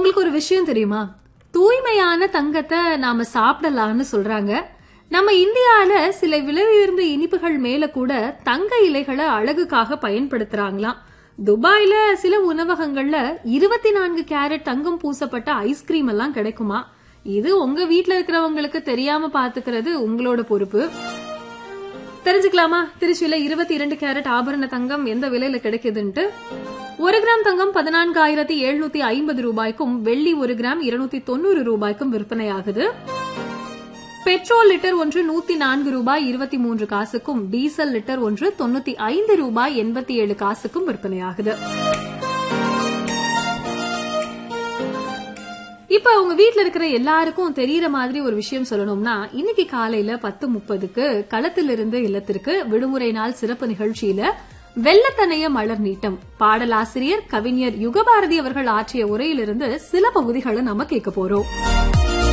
உங்களுக்கு ஒரு விஷயம் தெரியுமா தூய்மையான தங்கத்தை நாம சாப்பிடலாம்னு சொல்றாங்க நம்ம இந்தியால சில விலை உயர்ந்த இனிப்புகள் மேல கூட தங்க இலைகளை அழகுக்காக பயன்படுத்துறாங்களாம் துபாய்ல சில உணவகங்கள்ல இருபத்தி நான்கு கேரட் தங்கம் பூசப்பட்ட ஐஸ்கிரீம் எல்லாம் கிடைக்குமா இது உங்க வீட்ல இருக்கிறவங்களுக்கு தெரியாம பாத்துக்கிறது உங்களோட பொறுப்பு தெரிஞ்சுக்கலாமா திருச்சியில இருபத்தி இரண்டு கேரட் ஆபரண தங்கம் எந்த விலையில கிடைக்குதுன்ட்டு ஒரு கிராம் தங்கம் பதினான்காயிரத்தி எழுநூத்தி ஐம்பது ரூபாய்க்கும் வெள்ளி ஒரு கிராம் இருநூத்தி தொண்ணூறு ரூபாய்க்கும் விற்பனையாகுது பெட்ரோல் லிட்டர் ஒன்று நூத்தி நான்கு ரூபாய் இருபத்தி மூன்று காசுக்கும் டீசல் லிட்டர் ஒன்று தொண்ணூத்தி ஐந்து ரூபாய் எண்பத்தி ஏழு காசுக்கும் விற்பனையாகுது இப்ப உங்க வீட்ல இருக்கிற எல்லாருக்கும் தெரியற மாதிரி ஒரு விஷயம் சொல்லணும்னா இன்னைக்கு காலையில பத்து முப்பதுக்கு களத்திலிருந்து இல்லத்திற்கு விடுமுறை நாள் சிறப்பு நிகழ்ச்சியில வெள்ளத்தனைய மலர் நீட்டம் பாடலாசிரியர் கவிஞர் யுகபாரதி அவர்கள் ஆற்றிய உரையிலிருந்து சில பகுதிகளை நம்ம கேட்க போறோம்